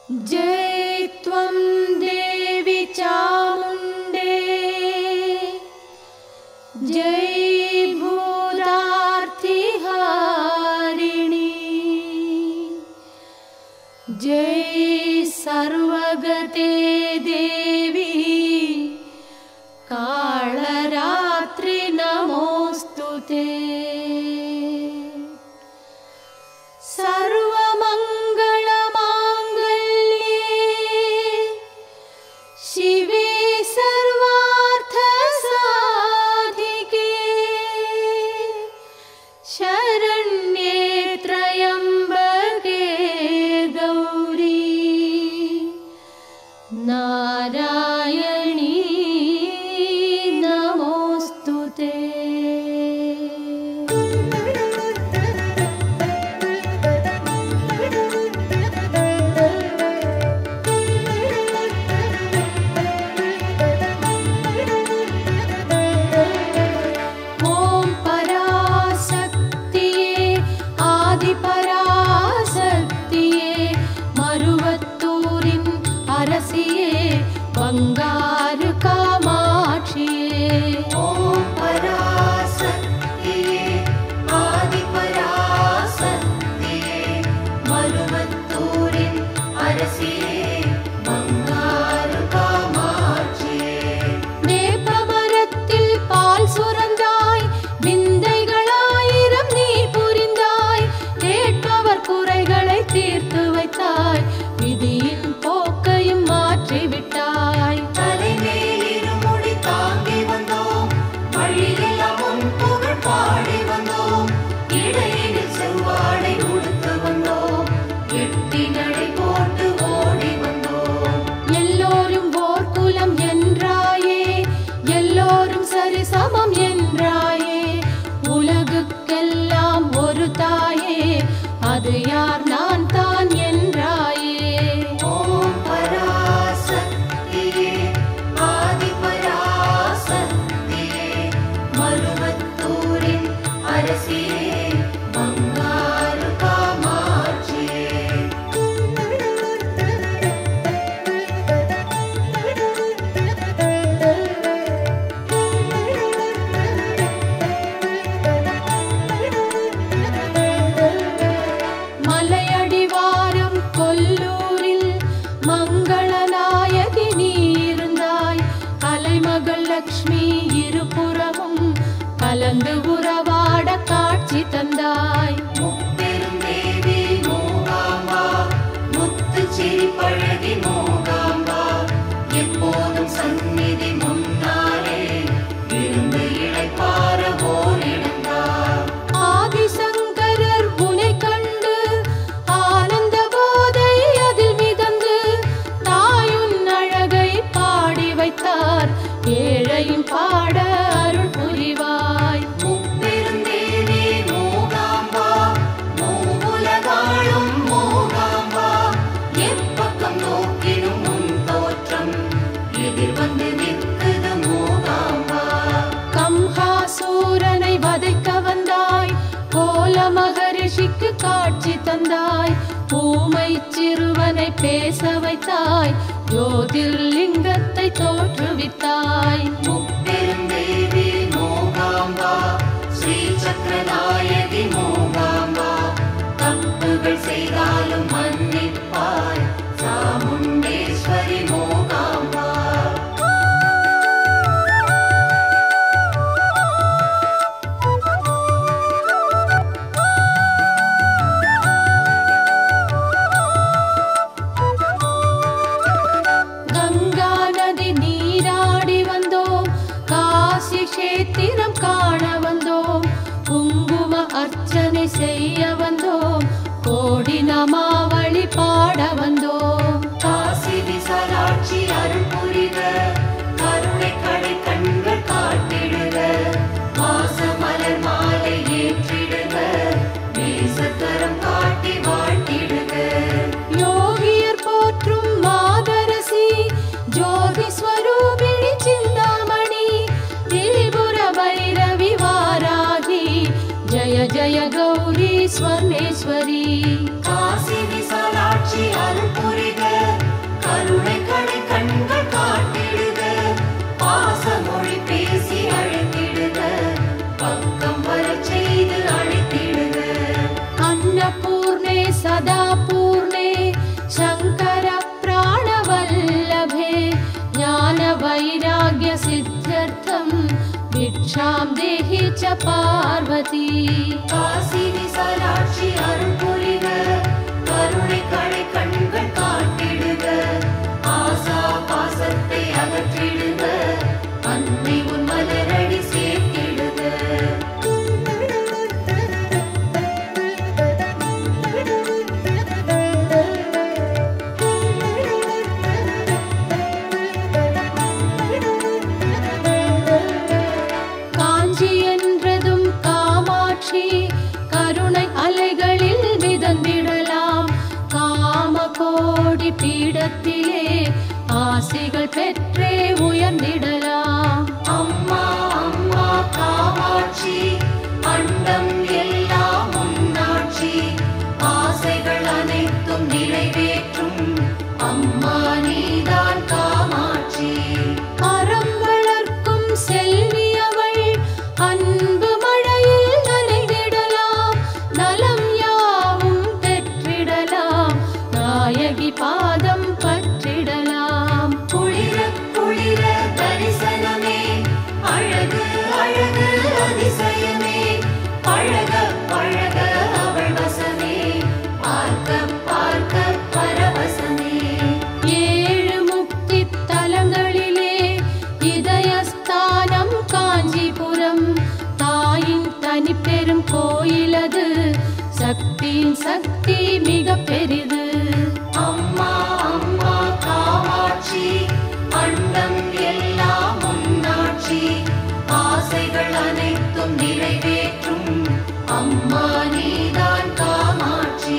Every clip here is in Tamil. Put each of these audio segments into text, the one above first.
जय त्वं देवि चामुण्डे जय भूतार्तिहारिणी जय सर्वगते देवी काळरात्रि नमोऽस्तु ते सर्वमङ्गलमाङ्गल्ये शिवे सर्वार्थसाधिके शरण्ये त्र्यम्बके गौरी नारायणी नमोऽस्तु ते ॐ पराशक्तिये ஆதிபராசக்தியே மருவத்தூரின் அரசியே பங்காரு காமாட்சியே ஓம் பராசக்தியே ஆதிபராசக்தியே மருவத்தூரின் அரசியே பங்காரு காமாட்சியே வேப்பமரத்தில் பால் சுரந்தாய் விந்தைகளாயிரம் நீ புரிந்தாய் கேட்பவர் குறைகளை தீர்த்து வைத்தாய் விதியின் போக்கையும் மாற்றி விட்டாய் தலைமேல் இருமுடி தாங்கி வந்தோம் வழியெல்லாம் உன் புகழ் பாடி வந்தோம் இடையில் செவ்வாடை உடுத்து வந்தோம் எட்டி நடை போட்டு ஓடி வந்தோம் எல்லோரும் ஓர் குலம் என்றாயே எல்லோரும் சரிசமம் என்றாயே உலகுக்கெல்லாம் ஒரு தாயே அது யார் நான் தான் என்றாயே ஓம் பராசக்தியே ஆதிபராசக்தியே மருவத்தூரின் அரசியே பங்காரு காமாட்சியே மலையடிவாரம் கொல்லூரில் மங்களநாயகி நீ இருந்தாய் கலைமகள் லக்ஷ்மி இருபுறமும் கலந்து உறவாட காட்சி தந்தாய் முப்பெரும் தேவி மூகாம்பா முத்துச்சிரி பழகி மூகாம்பா எப்போதும் சந்நிதி முன்னாலே இருந்து இழைப்பார ஓரிடந்தார் ஆதிசங்கரர் உனை கண்டு ஆனந்த போதை அதில் மிதந்து தாயுன் அழகை பாடி வைத்தார் ஏழையின் பாட அருள் புரிவாய் முப்பெரும் தேவி மூகாம்பா மூவுலகாளும் மூகாம்பா எப்பக்கம் நோக்கினும் முன் தோற்றம் எதிர் வந்து நிற்குது மூகாம்பா கம்ஹாசூரனை வதைக்க வந்தாய் கோல மகரிஷிக்கு காட்சி தந்தாய் ஊமை சிறுவனை பேச வைத்தாய் ஜோதிர்லிங்கத்தை தோற்றுவித்தாய் முப்பெரும் தேவி மூகாம்பா ஸ்ரீ சக்கரநாயகி மூகாம்பா தப்புகள் செய்தாலும் மன்னிப்பாய் சாமுண்டேஸ்வரி மூகாம்பா கங்கா நதி நீராடி வந்தோம் காசி கஷேத்திரம் காண வந்தோம் குங்கும அர்ச்சனை செய்ய வந்தோம் கோடி நமாவளி பாட வந்தோம் காசி விசாலாட்சி அருள் புரிக கருணை கடை கண்கள் காட்டிடுக வாச மலர் மாலை ஏற்றிடுக நேசக்கரம் காட்டி வாழ்த்திடுக யோகியர் போற்றும் மாதரசி ஜோதி ஸ்வரூபிணி சிந்தாமணி திரிபுர பைரவி வாராகி ஜய ஜய கௌரி ஸ்வர்ணேஸ்வரி காசி விசாலாட்சி அருள் புரிக ஆர்த்தி காசி விசாலாட்சி அருள் புரிக கருணை கடை கண்கள் காட்டிடுக ஆசா பாசத்தை அகற்றிடுக அன்னை உன் மலரடி சேர்த்திடுக காஞ்சி என்றதும் காமாட்சி கருணை அலைகளில் மிதந்திடலாம் காம கோடி பீடத்திலே ஆசிகள் பெற்றே உயர்ந்திடலாம் அம்மா அம்மா காமாட்சி அண்டம் எல்லாம் உன்னாட்சி ஆசைகள் அனைத்தும் நிறைவேற்றும் அம்மா நீதான் காமாட்சி அறம் வளர்க்கும் செல்வி அவள் அன்பு மழையில் நனைந்திடலாம் நலம் யாவும் பெற்றிடலாம் நாயகி பாதம் பற்றிடலாம் குளிர குளிர தரிசனமே அழகு அழகு அதிசயமே பழக பழக அவள் வசமே பார்க்க பார்க்க பரவசமே ஏழு முக்தி தலங்களிலே இதயஸ்தானம் காஞ்சிபுரம் தாயின் தனி பெரும் கோயிலது சக்தியின் சக்தி மிக பெரிது அம்மா அம்மா காமாட்சி அண்டம் எல்லாம் உன்னாட்சி ஆசைகள் அனைத்தும் நிறைவேற்றும் அம்மா நீதான் காமாட்சி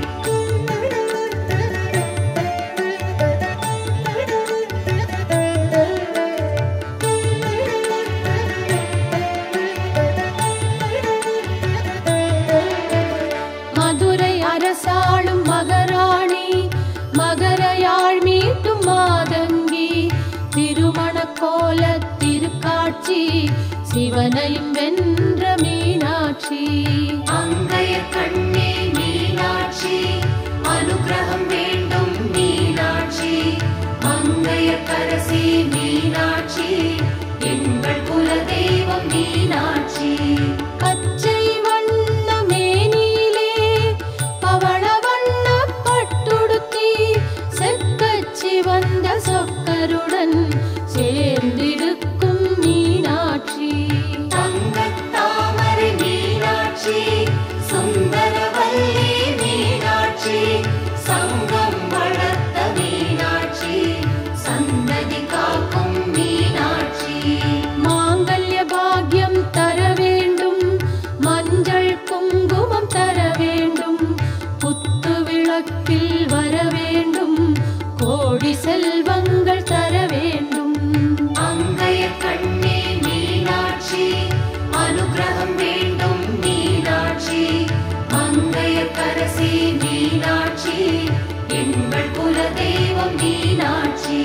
மதுரை அரசாளும் மகராணி மகரையாழ் மீட்டும் மாதங்கி திருமண கோல திருக்காட்சி சிவனையும் வென்ற மீனாட்சி அங்கைய கண்ணே மீனாட்சி அனுகிரகம் வேண்டும் மீனாட்சி மங்கைய கரசி மீனாட்சி எங்கள் குலதெய்வம் மீனாட்சி பச்சை வண்ண மேனியிலே பவள வண்ண பட்டுடுத்தி செக்கச்சி வந்த சொக்கருடன் சேர்ந்திருக்கும் மீனாட்சி தங்கத் தாமரை மீனாட்சி சுந்தரவல்லி மீனாட்சி சங்கம் வளர்த்த மீனாட்சி சந்ததி காக்கும் மீனாட்சி மாங்கல்ய பாக்யம் தர வேண்டும் மஞ்சள் குங்குமம் தர வேண்டும் குத்து விளக்கில் வர வேண்டும் கோடி செல்வங்கள் தர வேண்டும் அங்கைய கண்ணே மீனாட்சி அனுகிரகம் வேண்டும் மீனாட்சி மங்கைய கரசி மீனாட்சி எங்கள் குலதெய்வம் மீனாட்சி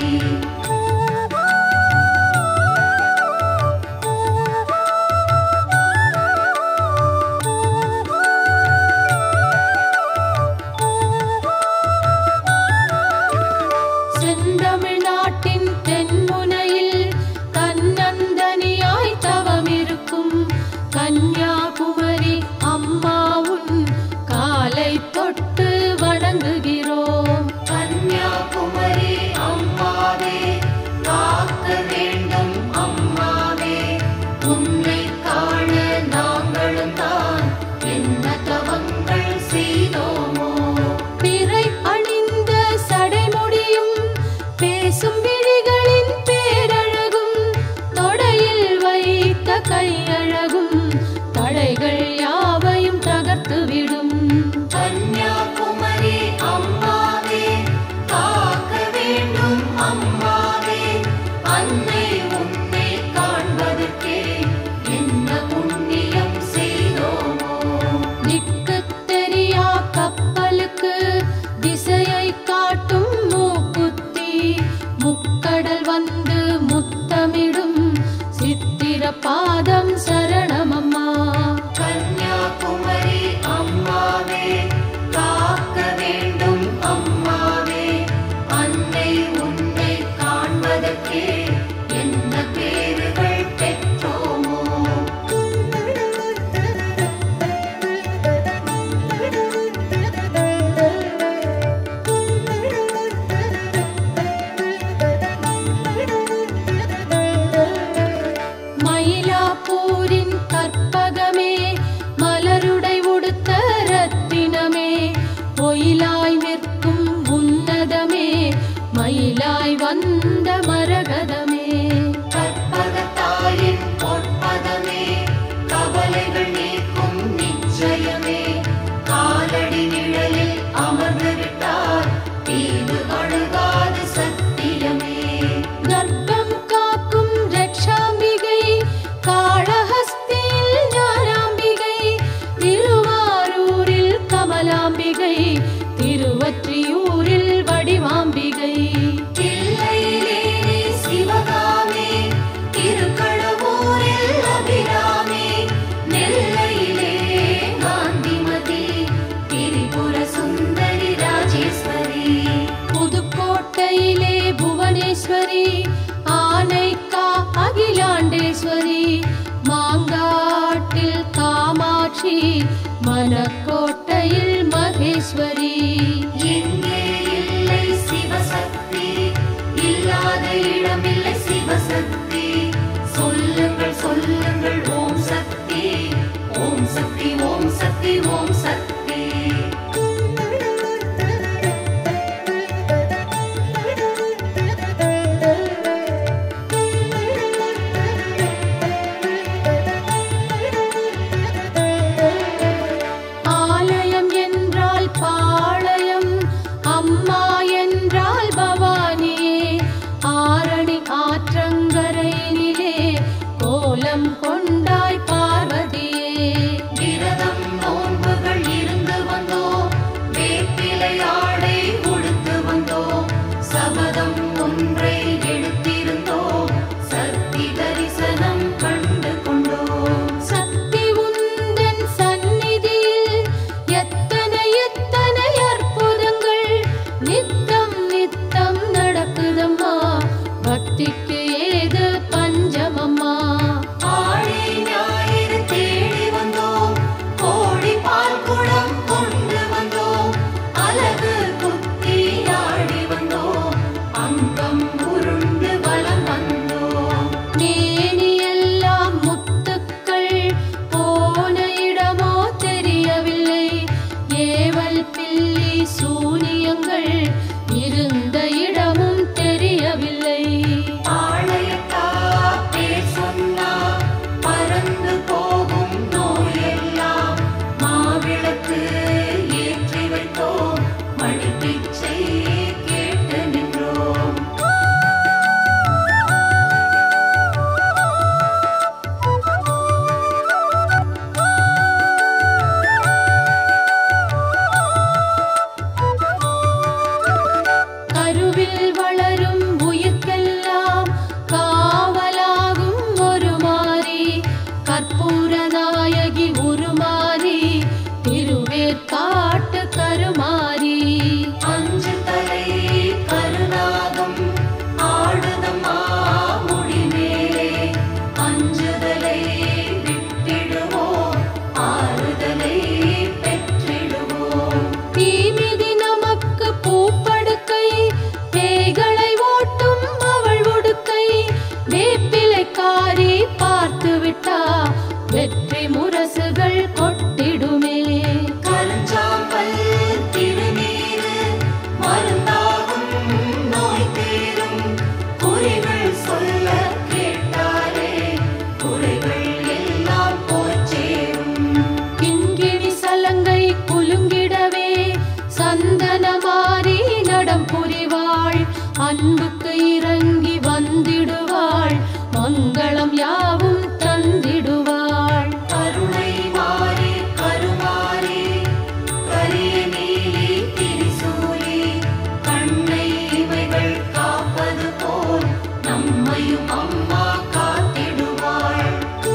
செந்தமிழ்நாட்டின் தென்முனையில் தன்னந்தனியாய் தவமிருக்கும் கன்னியாகுமரி அம்மாவுன் காலை தொட்டு வணங்குகிறோம் கன்னியாகுமரி அம்மாவே காக்க வேண்டும் அம்மாவே உன்னை காண நாங்களும் தான் என்ன தவங்கள் செய்தோமோ பிறை அணிந்த சடைமுடியும் பேசும் விழிகளின் பேரழகும் தொடையில் வைத்த கையழகும் தடைகள் யாவையும் தகர்த்துவிடும் கன்னியாகுமரி அம்மாவே காக்க வேண்டும் அம்மாவே அன்னை உன்னை காண்பதற்கே என்ன புண்ணியம் செய்தோமோ திக்கு தெரியா கப்பலுக்கு திசையை காட்டும் மூக்குத்தி முக்கடல் வந்து முத்தமிடும் சித்திர பாதம் சரணமம்மா கன்னியாகுமரி அம்மாவே காக்க வேண்டும் அம்மாவே அன்னை உன்னை காண்பதற்கே என்ன பேறுகள் பெற்றோமோ பாலாம்பிகை திருவற்றியூரில் வடிவாம்பிகை தில்லையிலே நீ சிவகாமி திருக்கடவூரில் அபிராமி நெல்லையிலே காந்திமதி திரிபுர சுந்தரி ராஜேஸ்வரி புதுக்கோட்டையிலே புவனேஸ்வரி ஆனைக்கா அகிலாண்டேஸ்வரி மாங்காட்டில் காமாட்சி மணக்கோட்டையில் மகேஸ்வரி எங்கே இல்லை சிவசக்தி இல்லாத இடமில்லை சிவசக்தி சொல்லுங்கள் சொல்லுங்கள் ஓம் சக்தி ஓம் சக்தி ஓம் சக்தி ஓம் சக்தி ஆலயம் என்றால் பாளையம் அம்மா என்றால் பவானியே ஆரணி ஆற்றங்கரையினிலே கோலம் கொண்டாய் பார்வதியே விரதம் நோன்புகள் இருந்து வந்தோம் வேப்பிலை ஆடை உடுத்து வந்தோம் சபதம் ஒன்றை எடுத்திருந்தோம் சக்தி தரிசனம் கண்டு கொண்டோம் சக்தி உந்தன் சந்நிதியில் எத்தனை எத்தனை அற்புதங்கள் நித்தம் நித்தம் நடக்குதம்மா பக்திக்கு ஏது பஞ்சமம்மா ஆடி ஞாயிறு தேடி வந்தோம் கோடி பால் குடம் கொண்டு வந்தோம் அழகு குத்தி ஆடி வந்தோம் அங்கம் உருண்டு வலம் வந்தோம் மேனியெல்லாம் முத்துக்கள் போன இடமோ தெரியவில்லை ஏவல் பில்லி சூனியங்கள் இருந்த இடமும் தெரியவில்லை ஆலயத்தா பேர் சொன்னா பறந்து போகும் நோயெல்லாம் மாவிளக்கு ஏற்றி வைத்தோம் மணி பிச்சை கேட்டு நின்றோம் கருவில் வளரும் உயிர்க்கெல்லாம் காவலாகும் ஒரு மாறி கற்பூர நாயகி உருமாறி திருவேற்காட்டு கருமாறி அஞ்சு தலை கருநாகம் ஆடுதம்மா முடிமேலே அஞ்சுதலை விட்டிடுவோம் ஆறுதலை பெற்றிடுவோம் தீமிதி நமக்கு பூப்படுக்கை பேய்களை ஓட்டும் அவள் உடுக்கை வேப்பிலைக்காரி பார்த்து விட்டா வெற்றி முரசுகள் கொட்டிடுமே கருஞ்சாம்பல் திருநீரு மருந்தாகும் நோய் தீரும் குறிகள் சொல்ல கேட்டாலே குறைகள் எல்லாம் போச்சேரும் கிண்கிணி சலங்கை குலுங்கிடவே சந்தனமாரி நடம் புரிவாள் அன்புக்கு இறங்கி வந்திடுவாள் மங்களம் யாவும் தந்திடுவாள் கருணை மாறி கருமாறி கரிய நீலி திரிசூலி கண்ணை இமைகள் காப்பது போல் நம்மையும் அம்மா காத்திடுவாள்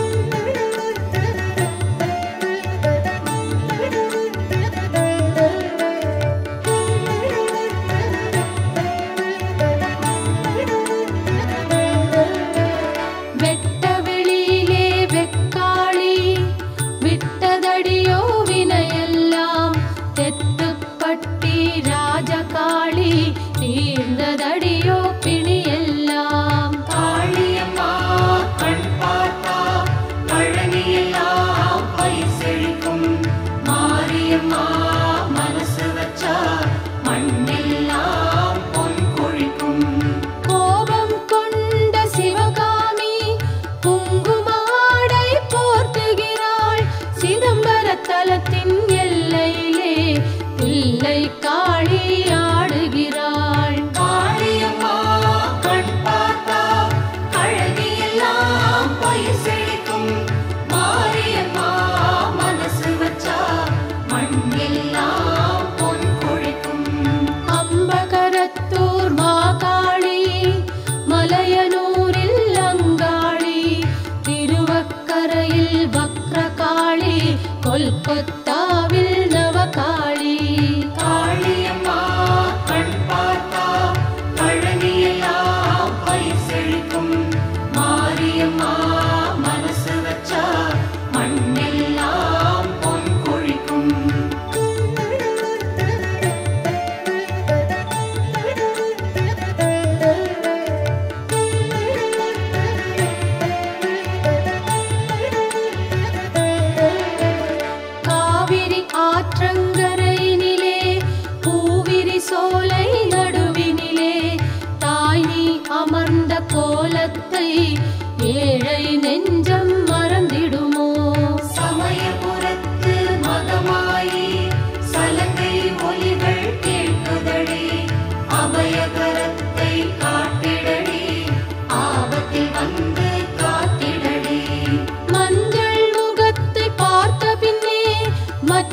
வெட்ட வெளியிலே வெக்காளி விட்டதடியோ வினையெல்லாம் தெத்துப்பட்டி ராஜகாளி தீர்ந்ததடியோ பிணியெல்லாம் காளியம்மா கண் பார்த்தா பழனியெல்லாம் பயிர் செழிக்கும் மாரியம்மா மனசு வச்சா மண்ணெல்லாம் பொன் கொழிக்கும் கோபம் கொண்ட சிவகாமி குங்குமாடை போர்த்துகிறாள் சிதம்பர தலத்தின் எல்லையிலே பிள்ளை காளி ஆடுகிறாள் காளியம்மா கண் பார்த்தா கழனியெல்லாம் பயிர் செழிக்கும் மாரியம்மா மனசு வச்சா மண்ணில்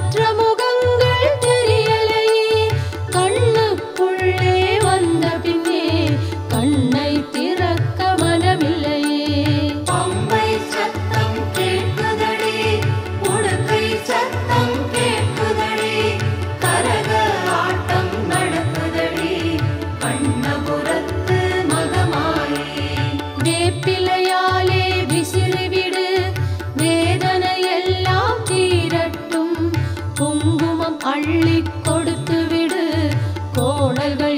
மற்ற முகங்கள் தெரியலையே கண்ணுக்குள்ளே வந்த பின்னே கண்ணை திறக்க மனமில்லையே பம்பை சத்தம் கேட்குதடி உடுக்கை சத்தம் கேட்குதடி கரக ஆட்டம் நடக்குதடி கண்ணபுரத்து மகமாயே வேப்பிலையாலே விசிறிவிடு வேதனை எல்லாம் தீரட்டும் குங்குமம் அள்ளி கொடுத்து விடு கோணல்கள்